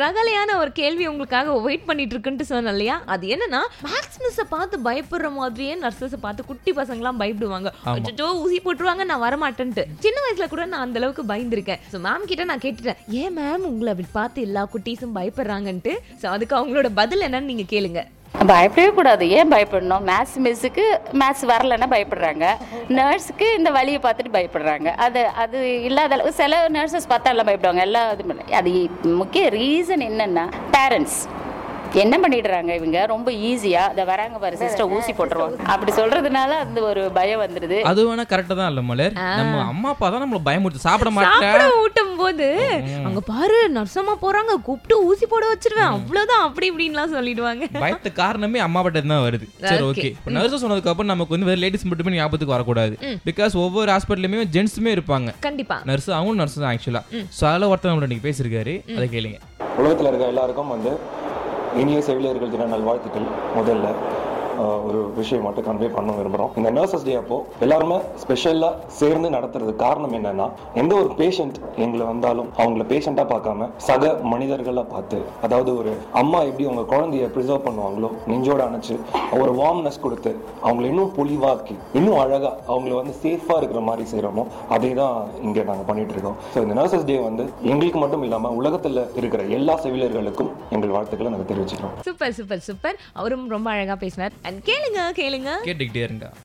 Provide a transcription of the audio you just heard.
ரகலையான ஒரு கேள்வி உங்களுக்காக வெயிட் பண்ணிட்டு இருக்குன்ட்டு சொன்னேன் இல்லையா அது என்னன்னா மேக்ஸ் மிஸ்ஸை பார்த்து பயப்படுற மாதிரியே நர்சஸை பார்த்து குட்டி பசங்களாம் பயப்படுவாங்க அச்சோ ஊசி போட்டுருவாங்க நான் வரமாட்டேன்ட்டு சின்ன வயசுல கூட நான் அந்த அளவுக்கு பயந்துருக்கேன் ஸோ மேம் கிட்ட நான் கேட்டுட்டேன் ஏன் மேம் உங்களை அப்படி பார்த்து எல்லா குட்டீஸும் பயப்படுறாங்கன்ட்டு ஸோ அதுக்கு அவங்களோட பதில் என்னன்னு நீங்க கேளுங்க பயப்படவே கூடாது ஏன் பயப்படணும் மேத்ஸ் மிஸ்ஸுக்கு மேத்ஸ் வரலைன்னா பயப்படுறாங்க நர்ஸுக்கு இந்த வழியை பார்த்துட்டு பயப்படுறாங்க அது அது இல்லாத அளவு சில நர்சஸ் பார்த்தா எல்லாம் பயப்படுவாங்க எல்லாம் இது பண்ண- அது முக்கிய ரீசன் என்னன்னா பேரண்ட்ஸ் என்ன பண்ணிடுறாங்க இவங்க ரொம்ப ஈஸியா அதை வராங்க பாரு சிஸ்டர் ஊசி போட்டுருவாங்க அப்படி சொல்றதுனால அந்த ஒரு பயம் வந்துடுது அது வேணா கரெக்டா தான் இல்ல மலர் நம்ம அம்மா அப்பா தான் நம்மள பயமுறுத்து சாப்பிட சாப்பிட மாட்டேன் ஊட்டும் போது அங்க பாரு நர்சம்மா போறாங்க கூப்பிட்டு ஊசி போட வச்சிருவேன் அவ்வளவுதான் அப்படி இப்படின்லாம் சொல்லிடுவாங்க பயத்து காரணமே அம்மா பட்ட தான் வருது சரி ஓகே இப்போ நர்ஸ் சொன்னதுக்கு அப்புறம் நமக்கு வந்து வேற லேடிஸ் மட்டுமே ஞாபகத்துக்கு வரக்கூடாது பிகாஸ் ஒவ்வொரு ஹாஸ்பிட்டலுமே ஜென்ஸுமே இருப்பாங்க கண்டிப்பா நர்ஸ் அவங்களும் நர்ஸ் தான் ஆக்சுவலா ஸோ அதில் ஒருத்தர் நம்மளோட இன்னைக்கு பேசியிருக்காரு அதை கேளுங்க உலகத்தில் இருக்க எல்லாருக்கும் வந்து இனிய செவிலியர்கள் தின நல்வாழ்த்துக்கள் முதல்ல ஆஹ், ஒரு விஷயம் மட்டும் கன்வே பண்ண விரும்புகிறோம் இந்த நர்சஸ் டே அப்போ எல்லாருமே ஸ்பெஷலாக சேர்ந்து நடத்துறது காரணம் என்னன்னா எந்த ஒரு பேஷண்ட் எங்களை வந்தாலும் அவங்கள பேஷண்ட்டாக பார்க்காம சக மனிதர்களாக பார்த்து அதாவது ஒரு அம்மா எப்படி அவங்க குழந்தைய ப்ரிசர்வ் பண்ணுவாங்களோ நெஞ்சோட அணைச்சு ஒரு வார்ம்னஸ் கொடுத்து அவங்கள இன்னும் பொலிவாக்கி இன்னும் அழகாக அவங்கள வந்து சேஃபாக இருக்கிற மாதிரி செய்கிறோமோ அதே தான் இங்கே நாங்கள் பண்ணிட்டு இருக்கோம் ஸோ இந்த நர்சஸ் டே வந்து எங்களுக்கு மட்டும் இல்லாமல் உலகத்தில் இருக்கிற எல்லா செவிலியர்களுக்கும் எங்கள் வாழ்த்துக்களை நாங்கள் தெரிவிச்சுக்கிறோம் சூப்பர் சூப்பர் சூப்பர் அவரும் ரொம்ப அழகா பேசினார் அண்ட் கேளுங்க கேளுங்க கேட்டுக்கிட்டே இருங்க